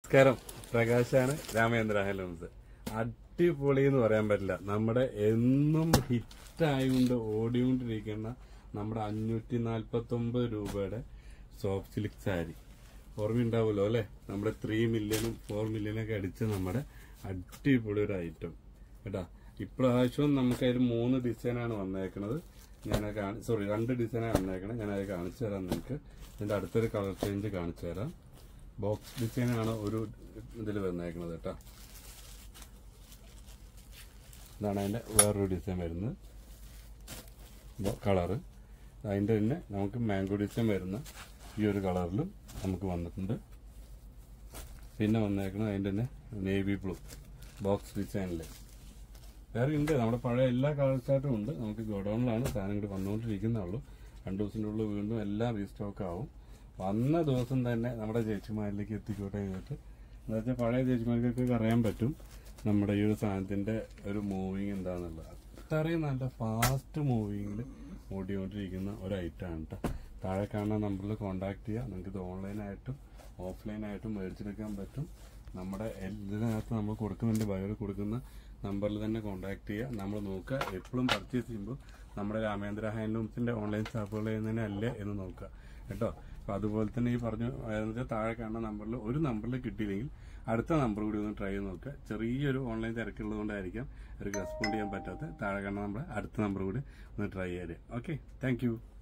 നമസ്കാരം പ്രകാശാണ് രാമേന്ദ്ര ഹെലോൺസ് അടിപൊളി എന്ന് പറയാൻ പറ്റില്ല നമ്മുടെ എന്നും ഹിറ്റായിക്കൊണ്ട് ഓടിക്കൊണ്ടിരിക്കുന്ന നമ്മുടെ അഞ്ഞൂറ്റി നാൽപ്പത്തി ഒമ്പത് രൂപയുടെ സോഫ്റ്റ് സിൽക്ക് സാരി ഓർമ്മയുണ്ടാവുമല്ലോ അല്ലെ നമ്മുടെ ത്രീ മില്യണും ഫോർ മില്യണൊക്കെ അടിച്ച നമ്മുടെ അടിപൊളി ഒരു ഐറ്റം കേട്ടാ ഇപ്രാവശ്യവും നമുക്ക് അതിൽ മൂന്ന് ഡിസൈനാണ് വന്നേക്കണത് ഞാൻ സോറി രണ്ട് ഡിസൈനാണ് വന്നേക്കണത് ഞാൻ അത് കാണിച്ചു തരാം നിങ്ങൾക്ക് ഇതിന്റെ അടുത്തൊരു കളർ ചേഞ്ച് കാണിച്ചു തരാം ബോക്സ് ഡിസൈനാണ് ഒരു ഇതിൽ വന്നേക്കണത് കേട്ടോ ഇതാണ് അതിന്റെ വേറൊരു ഡിസൈൻ വരുന്നത് കളറ് അതിന്റെ തന്നെ നമുക്ക് മാംഗോ ഡിസൈൻ വരുന്ന ഈ ഒരു കളറിലും നമുക്ക് വന്നിട്ടുണ്ട് പിന്നെ വന്നേക്കുന്നത് അതിന്റെ തന്നെ നേവി ബ്ലൂ ബോക്സ് ഡിസൈനിൽ വേറെ ഉണ്ട് നമ്മുടെ പഴയ എല്ലാ കളർ ചാർട്ടും ഉണ്ട് നമുക്ക് ഗോഡൌണിലാണ് സാധനങ്ങൾ വന്നുകൊണ്ടിരിക്കുന്നുള്ളൂ രണ്ടു ദിവസത്തിൻ്റെ ഉള്ളിൽ വീണ്ടും എല്ലാം റീസ്റ്റോക്ക് ആവും വന്ന ദിവസം തന്നെ നമ്മുടെ ചേച്ചിമാരിലേക്ക് എത്തിക്കോട്ടെ ചെയ്തിട്ട് എന്താ വെച്ചാൽ പഴയ ചേച്ചിമാർക്കൊക്കെ അറിയാൻ പറ്റും നമ്മുടെ ഈ ഒരു സാധനത്തിന്റെ ഒരു മൂവിങ് എന്താണെന്നുള്ളത് അത്രയും നല്ല ഫാസ്റ്റ് മൂവിങ്ങിൽ ഓടിക്കൊണ്ടിരിക്കുന്ന ഒരു ഐറ്റമാണ് കേട്ടോ താഴെ കാണുന്ന നമ്പറിൽ കോൺടാക്ട് ചെയ്യുക നിങ്ങൾക്ക് ഇത് ഓൺലൈനായിട്ടും ഓഫ്ലൈനായിട്ടും മേടിച്ചെടുക്കാൻ പറ്റും നമ്മുടെ ഇതിനകത്ത് നമ്മൾ കൊടുക്കുന്നുണ്ട് ബയോയിൽ കൊടുക്കുന്ന നമ്പറിൽ തന്നെ കോൺടാക്ട് ചെയ്യുക നമ്മൾ നോക്കുക എപ്പോഴും പർച്ചേസ് ചെയ്യുമ്പോൾ നമ്മുടെ രാമേന്ദ്ര ഹാൻഡ്ലൂംസിന്റെ ഓൺലൈൻ ഷോപ്പുകൾ ചെയ്യുന്നതിന് അല്ലേ എന്ന് നോക്കുക കേട്ടോ അപ്പൊ അതുപോലെ തന്നെ ഈ പറഞ്ഞു അതായത് വെച്ചാൽ താഴെ കാണുന്ന നമ്പറിൽ ഒരു നമ്പറിൽ കിട്ടിയില്ലെങ്കിൽ അടുത്ത നമ്പർ കൂടി ഒന്ന് ട്രൈ ചെയ്ത് നോക്കുക ചെറിയൊരു ഓൺലൈൻ തിരക്കുള്ളത് കൊണ്ടായിരിക്കാം ഒരു റെസ്പോണ്ട് ചെയ്യാൻ പറ്റാത്ത താഴെ കാണുന്ന നമ്മുടെ അടുത്ത നമ്പർ കൂടി ഒന്ന് ട്രൈ ചെയ്യാൻ ഓക്കെ താങ്ക്